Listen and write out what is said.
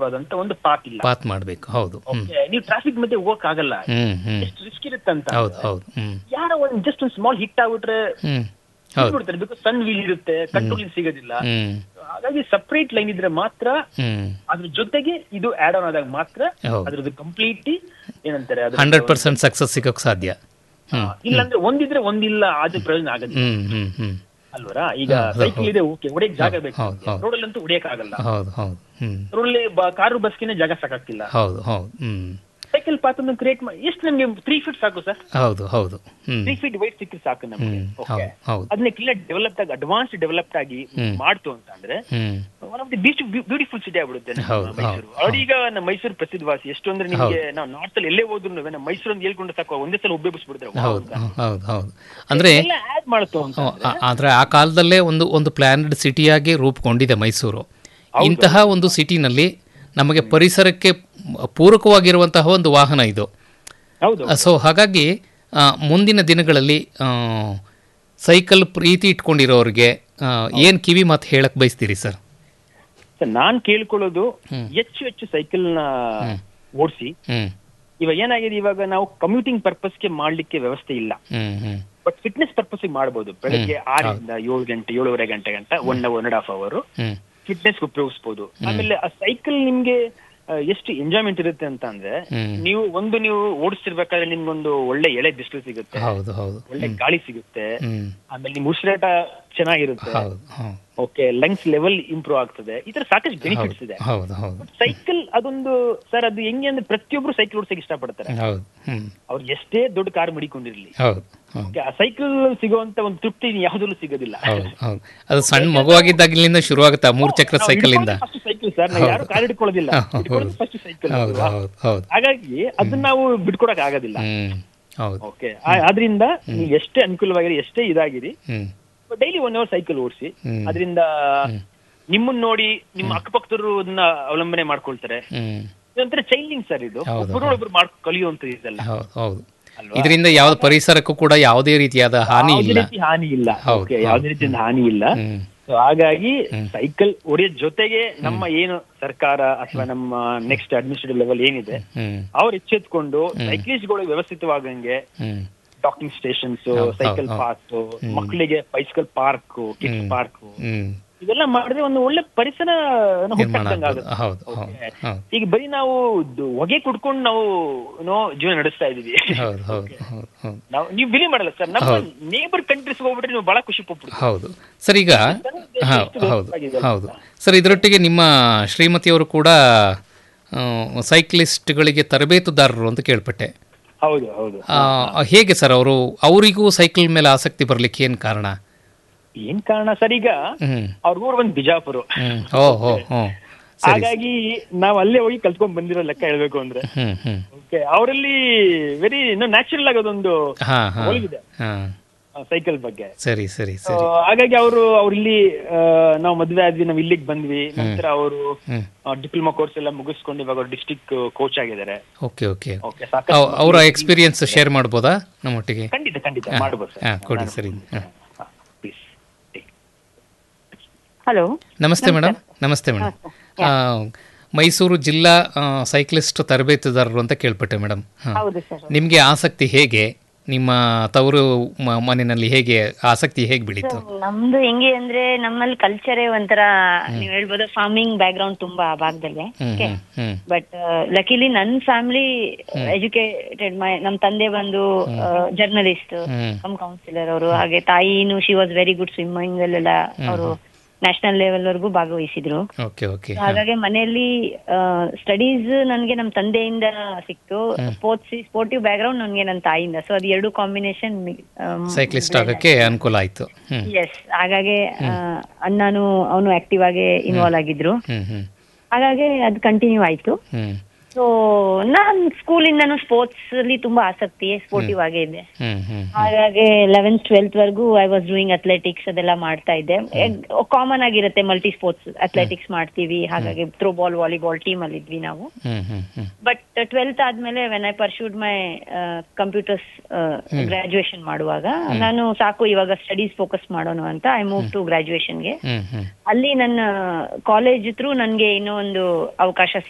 ಹೋಗ್ಬಾರ್ದಂತ ಒಂದು ಪಾತ್ ಇಲ್ಲ ಪಾತ್ ಮಾಡ್ಬೇಕು ಹೌದು ಹ್ಮ್ Okay, ನೀವು ಟ್ರಾಫಿಕ್ ಮಧ್ಯೆ ಹೋಗಕ್ ಆಗಲ್ಲ ಹ್ಮ್ ಹ್ಮ್ ಎಷ್ಟು ರಿಸ್ಕ್ ಇರುತ್ತೆ ಅಂತ ಹೌದು ಹೌದು ಹ್ಮ್ ಯಾರೋ ಒಂದ್ ಜಸ್ಟ್ ಒಂದ್ ಸ್ಮಾಲ್ ಹಿಟ್ ಆಗ್ಬಿಟ್ರೆ ಹ್ಮ್ ಹೌದು ಬಿಡ್ತಾರೆ ಬಿಕಾಸ್ ಸನ್ ವೀಲ್ ಇರುತ್ತೆ ಕಂಟ್ರೋಲ್ ಸಿಗೋದಿಲ್ಲ ಹ್ಮ್ ಹಾಗಾಗಿ ಸಪರೇಟ್ ಲೈನ್ ಇದ್ರೆ ಮಾತ್ರ ಹ್ಮ್ ಅದ್ರ ಜೊತೆಗೆ ಇದು ಆಡ್ ಆನ್ ಆದಾಗ ಮಾತ್ರ ಹೌದು. ಅದ್ರದ್ದು ಕಂಪ್ಲೀಟ್ಲಿ ಏನಂತಾರೆ ಅದ್ರ ಹಂಡ್ರೆಡ್ ಪರ್ಸೆಂಟ್ ಸಕ್ಸಸ್ ಸಿಗೋಕ್ ಸಾಧ್ಯ ಹ್ಮ್ ಇಲ್ಲಾಂದ್ರೆ ಒಂದಿದ್ರೆ ಒಂದಿಲ್ಲ ಆದ್ರೆ ಪ್ರಯೋಜನ ಆಗೋದಿಲ್ಲ ಹ್ಮ್ ಹ್ಮ್ ಹ್ಮ್ ಅಲ್ವರಾ ಈಗ ಹೌದು, ಸೈಕಲ್ ಇದೆ ಓಕೆ ಹೊಡೆಯಕ್ ಜಾಗ ಬೇಕು ಹೌದು, ಹೌದು. ರೋಡಲ್ಲಂತೂ ಹೊಡೆಯಕ್ ಆಗಲ್ಲ ಹೌದು ಹೌದು ಹ್ಮ್ ರೋಡಲ್ಲಿ ಕಾರು ಬಸ್ಗಿನ ಜಾಗ ಸಾಕಾಗ್ತಿಲ್ಲ ಹೌದು ಹೌದು ಹ್ಮ್ ಸೈಕಲ್ ಪಾತ್ ಅನ್ನು ಕ್ರಿಯೇಟ್ ಮಾಡಿ ಎಷ್ಟು ನಮ್ಗೆ ತ್ರೀ ಫೀಟ್ ಸಾಕು ಸರ್ ಹೌದು ಹೌದು ಹ್ಮ್ ತ್ರೀ ಫೀಟ್ ವೈಟ್ ಸಿಕ್ಕರೆ ಸಾಕು ನಮ್ಗೆ ಹ್ಮ್ ಓಕೆ ಹೌದು ಹೌದು ಅದನ್ನ ಕ್ಲಿಯರ್ ಡೆವಲಪ್ ಆಗಿ ಅಡ್ವಾನ್ಸ್ ಡೆವಲಪ್ಡ್ ಆಗಿ ಹ್ಮ್. ಮಾಡ್ತು ಅಂತ ಅಂದ್ರೆ ಹ್ಮ್ one of the beach beautiful city ಆಗ್ಬಿಡುತ್ತೆ ನಮ್ಮ ಹೌದು, ಮೈಸೂರು ಹೌದು, ಅವ್ರು ಈಗ ನಮ್ಮ ಮೈಸೂರು ಪ್ರಸಿದ್ಧವಾಸಿ ಎಷ್ಟು ಅಂದ್ರೆ ನಿಮ್ಗೆ ನಾವು ನಾರ್ತ್ ಅಲ್ಲಿ ಎಲ್ಲೇ ಹೋದ್ರು ನಮ್ಮ ಮೈಸೂರು ಅಂತ ಹೇಳ್ಕೊಂಡು ಸಾಕು ಒಂದೇ ಸಲ ಉಬ್ಬೇಬಿಸ್ಬಿಡ್ತಾರೆ ಹೌದು ಹೌದು ಹೌದು ಅಂದ್ರೆ ಎಲ್ಲ ಆಡ್ ಮಾಡ್ತು ಅಂತ ಹ್ಮ್, ಆ- ಆದ್ರೆ ಆ ಕಾಲದಲ್ಲೇ ಒಂದು ಒಂದು ಪ್ಲಾನ್ಡ್ ಸಿಟಿಯಾಗಿ ರೂಪುಗೊಂಡಿದೆ ಮೈಸೂರು ಇಂತಹ ಒಂದು ಸಿಟಿನಲ್ಲಿ ನಮಗೆ ಪರಿಸರಕ್ಕೆ ಪೂರಕವಾಗಿರುವಂತಹ ಒಂದು ವಾಹನ ಇದು ಹೌದು ಸೊ ಹಾಗಾಗಿ ಆ, ಮುಂದಿನ ದಿನಗಳಲ್ಲಿ ಆ, ಸೈಕಲ್ ಪ್ರೀತಿ ಇಟ್ಕೊಂಡಿರೋರಿಗೆ ಏನು ಕಿವಿ ಮಾತು ಹೇಳಕ್ ಬಯಸ್ತೀರಿ ಸರ್ ಸರ್ ನಾನ್ ಕೇಳ್ಕೊಳ್ಳೋದು ಹೆಚ್ಚು ಹೆಚ್ಚು ಸೈಕಲ್ ನ ಓಡಿಸಿ ಹ್ಮ್ ಇವಾಗ ಏನಾಗಿದೆ ಇವಾಗ ನಾವು ಕಮ್ಯೂಟಿಂಗ್ ಪರ್ಪಸ್ಗೆ ಮಾಡ್ಲಿಕ್ಕೆ ವ್ಯವಸ್ಥೆ ಇಲ್ಲ ಹ್ಮ್ ಹ್ಮ್ ಬಟ್ ಫಿಟ್ನೆಸ್ ಪರ್ಪಸ್ ಮಾಡ್ಬೋದು ಬೆಳಗ್ಗೆ ಆರರಿಂದ ಏಳು ಗಂಟೆ ಏಳುವರೆ ಗಂಟೆ ಗಂಟ one one and half hour ಹ್ಮ್ ಫಿಟ್ನೆಸ್ ಉಪಯೋಗಿಸಬಹುದು ಆಮೇಲೆ ಆ ಸೈಕಲ್ ನಿಮ್ಗೆ ಆ, ಎಷ್ಟು ಎಂಜಾಯ್ಮೆಂಟ್ ಇರುತ್ತೆ ಅಂತ ಅಂದ್ರೆ ಹ್ಮ್. ನೀವು ಒಂದು ನೀವು ಓಡಿಸ್ತಿರ್ಬೇಕಾದ್ರೆ ನಿಮ್ಗೊಂದು ಒಳ್ಳೆ ಎಳೆ ಬಿಸಿಲು ಸಿಗುತ್ತೆ ಹೌದು ಹೌದು ಒಳ್ಳೆ ಗಾಳಿ ಸಿಗುತ್ತೆ ಹ್ಮ್ ಆಮೇಲೆ ನಿಮ್ ಉಸಿರಾಟ ಚೆನ್ನಾಗಿರುತ್ತೆ ಹೌದು ಹೌದು ಓಕೆ ಲಂಗ್ಸ್ ಲೆವೆಲ್ ಇಂಪ್ರೂವ್ ಆಗ್ತದೆ ಈ ತರ ಸಾಕಷ್ಟು ಬೆನಿಫಿಟ್ಸ್ ಇದೆ ಹೌದು ಹೌದು ಸೈಕಲ್ ಅದೊಂದು ಸರ್ ಅದು ಹೆಂಗೆ ಅಂದ್ರೆ ಪ್ರತಿಯೊಬ್ರು ಸೈಕಲ್ ಓಡಿಸಕ್ಕೆ ಇಷ್ಟಪಡ್ತಾರೆ ಹೌದು ಹ್ಮ್ ಅವ್ರು ಎಷ್ಟೇ ದೊಡ್ಡ ಕಾರ್ ಮಡಿಕೊಂಡಿರ್ಲಿ ಹೌದು ಹೌದು Okay, ಆ ಸೈಕಲ್ ಸಿಗುವಂತ ಒಂದು ತೃಪ್ತಿ ಯಾವ್ದಲ್ಲೂ ಸಿಗೋದಿಲ್ಲ ಹೌದು ಹೌದು ಅದು ಸಣ್ಣ ಮಗುವಾಗಿದ್ದಾಗಲಿಂದ ಶುರುವಾಗುತ್ತೆ ಆ ಮೂರು ಚಕ್ರ ಸೈಕಲ್ ಇಂದ ಫಸ್ಟ್ ಸೈಕಲ್ ಸರ್ ನಾವು ಯಾರು ಕಾರ್ ಹಿಡ್ಕೊಳ್ಳೋದಿಲ್ಲ ಹೌದು. ಫಸ್ಟ್ ಸೈಕಲ್ ಹೌದು ಹೌದು ಹೌದು ಹಾಗಾಗಿ ಅದನ್ನ ನಾವು ಬಿಟ್ಕೊಡಕ್ ಆಗೋದಿಲ್ಲ ಹ್ಮ್ ಹೌದು ಓಕೆ ಆದ್ರಿಂದ ನೀವು ಎಷ್ಟೇ ಅನುಕೂಲವಾಗಿರಿ ಎಷ್ಟೇ ಇದಾಗಿರಿ ಹ್ಮ್ ಡೈಲಿ ಒನ್ ಅವರ್ ಸೈಕಲ್ ಓಡಿಸಿ ಹ್ಮ್. ಅದರಿಂದ ನಿಮ್ಮನ್ನ ನೋಡಿ ನಿಮ್ಮ ಅಕ್ಕಪಕ್ಕದವರು ಅದನ್ನ ಅವಲಂಬನೆ ಮಾಡ್ಕೊಳ್ತಾರೆ ಹ್ಮ್ ಇದೊಂಥರ ಚೈಲ್ಡಿಂಗ್ ಸರ್ ಇದು ಹೌದು, ಒಬ್ಬರೊಬ್ಬರು ಮಾಡ್ ಕಲಿಯುವಂತ ಇದೆಲ್ಲ ಹೌದು ಹೌದು ಇದರಿಂದ ಯಾವ್ದು ಪರಿಸರಕ್ಕೂ ಕೂಡ ಯಾವುದೇ ರೀತಿಯಾದ ಹಾನಿ ಯಾವುದೇ ಇಲ್ಲ ರೀತಿ ಹಾನಿ ಇಲ್ಲ ಹೌದು, ಓಕೆ ಹೌದು. ಯಾವುದೇ ರೀತಿಯಿಂದ ಹಾನಿ ಇಲ್ಲ ಹ್ಮ್ So ಹಾಗಾಗಿ ಸೈಕಲ್ ಹೊಡೆಯೋದ್ ಜೊತೆಗೆ ನಮ್ಮ ಏನು ಸರ್ಕಾರ ಅಥವಾ ನಮ್ಮ ನೆಕ್ಸ್ಟ್ ಅಡ್ಮಿನಿಸ್ಟ್ರೇಟಿವ್ ಲೆವೆಲ್ ಏನಿದೆ ಹ್ಮ್ ಅವ್ರು ಎಚ್ಚೆತ್ಕೊಂಡು ಸೈಕ್ಲಿಸ್ಟ್ಗಳು ವ್ಯವಸ್ಥಿತವಾಗಿ ಹ್ಮ್ ಡಾಕಿಂಗ್ ಸ್ಟೇಷನ್ಸ್ ಹೌದು, ಸೈಕಲ್ ಹೌದು, ಪಾರ್ಕ್ ಮಕ್ಕಳಿಗೆ ಬೈಸಿಕಲ್ ಪಾರ್ಕ್ ಕಿಡ್ಸ್ ಪಾರ್ಕ್ ಹ್ಮ್ ಇದೆಲ್ಲ ಮಾಡಿದ್ರೆ ಒಂದು ಒಳ್ಳೆ ಪರಿಸರ ನಿರ್ಮಾಣ ಹುಟ್ಟಾಕ್ದಂಗ್ ಆಗ್ಬೋದು. ಆಗುತ್ತೆ. ಹೌದು ಹೌದು Okay. ಹೌದು ಈಗ ಬರೀ ನಾವು ದ್- ಹೊಗೆ ಕುಡ್ಕೊಂಡು ನಾವು ಏನೋ ಜೀವನ ನಡೆಸ್ತಾ ಇದೀವಿ ಹೌದು ಹೌದು ಹೌದು ಹೌದು ನಾವು ನೀವು ಬಿಲಿ ಮಾಡಲ್ಲ ಸರ್ ನಮ್ಮ ನೇಬರ್ ಕಂಟ್ರೀಸ್ ಹೋಗ್ಬಿಟ್ರೆ ನೀವು ಬಹಳ ಖುಷಿ ಪಡ್ಬಿಡ್ತೀವಿ ಹೌದು ಸರ್ ಈಗ ದೇಶ ಹಾ, ಎಷ್ಟು ಹೌದು ವ್ಯವಸ್ಥಿತವಾಗಿದೆ ಹೌದು ಸರ್ ಇದರೊಟ್ಟಿಗೆ ನಿಮ್ಮ ಶ್ರೀಮತಿಯವರು ಕೂಡ ಆ, ಸೈಕ್ಲಿಸ್ಟ್ಗಳಿಗೆ ತರಬೇತುದಾರರು ಅಂತ ಕೇಳ್ಪಟ್ಟೆ ಹೌದು ಹೌದು ಆ, ಹೇಗೆ ಸರ್ ಅವರು ಅವರಿಗೂ ಸೈಕಲ್ ಮೇಲೆ ಆಸಕ್ತಿ ಬರ್ಲಿಕ್ಕೆ ಏನು ಕಾರಣ ಏನ್ ಕಾರಣ ಸರ್ ಈಗ ಹ್ಮ್ ಅವ್ರ ಊರು ಒಂದು ಬಿಜಾಪುರ ಹ್ಮ್ ಓ ಹೋ ಹೋ ಸರಿ ಹಾಗಾಗಿ ನಾವ್ ಅಲ್ಲೇ ಹೋಗಿ ಕಲ್ತ್ಕೊಂಡ್ ಬಂದಿರೋ ಲೆಕ್ಕ ಹೇಳ್ಬೇಕು ಅಂದ್ರೆ ಹ್ಮ್ ಹ್ಮ್ ಓಕೆ ಅವರಲ್ಲಿ ವೆರಿ ಇನ್ನೂ ನ್ಯಾಚುರಲ್ ಆಗಿ ಅದೊಂದು ಹಾ ಹಾ ಒಳಗಿದೆ ಹಾ ಸೈಕಲ್ ಬಗ್ಗೆ ಸರಿ ಸರಿ So, ಸರಿ ಹಾಗಾಗಿ ಅವರು ಅವ್ರು ಇಲ್ಲಿ ಆ, ನಾವು ಮದ್ವೆ ಆದ್ವಿ ನಾವು ಇಲ್ಲಿಗೆ ಬಂದ್ವಿ ನಂತರ ಅವರು ಹ್ಮ್ ಡಿಪ್ಲೊಮಾ ಕೋರ್ಸ್ ಎಲ್ಲ ಮುಗಿಸ್ಕೊಂಡು ಇವಾಗ ಡಿಸ್ಟಿಕ್ ಕೋಚ್ ಆಗಿದ್ದಾರೆ ಓಕೆ ಓಕೆ ಓಕೆ ಸಾಕಷ್ಟು ಅವರ ಎಕ್ಸ್ಪೀರಿಯನ್ಸ್ ಶೇರ್ ಮಾಡ್ಬೋದಾ ನಮ್ಮೊಟ್ಟಿಗೆ ಖಂಡಿತ ಖಂಡಿತ ಮಾಡ್ಬೋದು ಹಾ ಸರ್ ಕೊಡಿ ಸರಿ ಹಾ. ಪ್ಲೀಸ್ ಹಲೋ ನಮಸ್ತೆ ಮೇಡಮ್ ನಮಸ್ತೆ ಮೇಡಮ್ ಆ, ಮೈಸೂರು ಜಿಲ್ಲಾ ಆ, ಸೈಕ್ಲಿಸ್ಟ್ ತರಬೇತುದಾರರು ಅಂತ ಕೇಳ್ಪಟ್ಟೆ ಮೇಡಮ್ ಹೌದು ಸರ್ ನಿಮಗೆ ಆಸಕ್ತಿ ಹೇಗೆ ನಿಮ್ಮ ತವರು ಮ- ಮನೆಯಲ್ಲಿ ಹೇಗೆ ಆಸಕ್ತಿ ಹೇಗೆ ಬೆಳೀತು ನಮ್ದು ಹೆಂಗೆ ಅಂದ್ರೆ ನಮ್ಮಲ್ಲಿ ಕಲ್ಚರೇ ಒಂಥರ ನೀವ್ ಹೇಳ್ಬೋದು ಫಾರ್ಮಿಂಗ್ ಬ್ಯಾಕ್ ಗ್ರೌಂಡ್ ತುಂಬಾ ಆ ಭಾಗದಲ್ಲಿ ಹ್ಮ್ ಹ್ಮ್ ಹ್ಮ್ ಬಟ್ ಲಕಿಲಿ ನನ್ನ ಫ್ಯಾಮಿಲಿ ಎಜುಕೇಟೆಡ್ ಮೈ ನಮ್ ತಂದೆ ಬಂದು ಜರ್ನಲಿಸ್ಟ್ ಹ್ಮ್ ಕಮ್ ಕೌನ್ಸಿಲರ್ ಅವರು ಹಾಗೆ ತಾಯಿನು she was very good swimming ಅಲ್ಲೆಲ್ಲ ಅವರು ನ್ಯಾಷನಲ್ ಲೆವೆಲ್ ವರೆಗೂ ಭಾಗವಹಿಸಿದ್ರು ಓಕೆ ಓಕೆ ಹಾಗಾಗಿ ಮನೆಯಲ್ಲಿ ಸ್ಟಡೀಸ್ ನನ್ಗೆ ನಮ್ ತಂದೆಯಿಂದ ಸಿಕ್ತು ಸ್ಪೋರ್ಟ್ಸ್ ಸ್ಪೋರ್ಟಿವ್ ಬ್ಯಾಕ್ ಗ್ರೌಂಡ್ ನನ್ಗೆ ನನ್ನ ತಾಯಿಯಿಂದ ಸೊ ಅದು ಎರಡು ಕಾಂಬಿನೇಷನ್ ಸೈಕ್ಲಿಸ್ಟ್ ಆಗೋಕ್ಕೆ ಅನುಕೂಲ ಆಯಿತು ಹ್ಮ್ ಎಸ್ ಹಾಗಾಗಿ ಆ, ಅಣ್ಣನು ಅವನು ಆಕ್ಟಿವ್ ಆಗಿ ಇನ್ವಾಲ್ವ್ ಆಗಿದ್ರು ಹ್ಮ್ ಹ್ಮ್ ಹಾಗಾಗಿ ಅದು ಕಂಟಿನ್ಯೂ ಆಯ್ತು ಹ್ಮ್ ಸೊ ನಾನ್ ಸ್ಕೂಲಿಂದನೂ ಸ್ಪೋರ್ಟ್ಸ್ ಅಲ್ಲಿ ತುಂಬಾ ಆಸಕ್ತಿ ಸ್ಪೋರ್ಟಿವ್ ಆಗೇ ಇದೆ ಹ್ಮ್ ಹ್ಮ್ ಹಾಗಾಗಿ ಲೆವೆಂತ್ ಟ್ವೆಲ್ತ್ ವರೆಗೂ ಐ ವಾಸ್ ಡೂಯಿಂಗ್ ಅಥ್ಲೆಟಿಕ್ಸ್ ಅದೆಲ್ಲ ಮಾಡ್ತಾ ಇದ್ದೆ ಕಾಮನ್ ಆಗಿರುತ್ತೆ ಮಲ್ಟಿ ಸ್ಪೋರ್ಟ್ಸ್ ಅಥ್ಲೆಟಿಕ್ಸ್ ಮಾಡ್ತೀವಿ ಹಾಗಾಗಿ ಥ್ರೋ ಬಾಲ್ ವಾಲಿಬಾಲ್ ಟೀಮ್ ಅಲ್ಲಿ ಇದ್ವಿ ನಾವು ಹ್ಮ್ ಹ್ಮ್ ಹ್ಮ್ ಬಟ್ ಟ್ವೆಲ್ತ್ ಆದ್ಮೇಲೆ when I pursued my computers graduation ಮಾಡುವಾಗ ನಾನು ಸಾಕು ಇವಾಗ ಸ್ಟಡೀಸ್ ಫೋಕಸ್ ಮಾಡೋಣ ಅಂತ ಐ ಮೂವ್ ಟು ಗ್ರಾಜುಯೇಷನ್ಗೆ ಹ್ಮ್ ಹ್ಮ್ ಅಲ್ಲಿ ನನ್ನ ಕಾಲೇಜ್ ಥ್ರೂ ನನ್ಗೆ ಇನ್ನೂ ಒಂದು ಅವಕಾಶ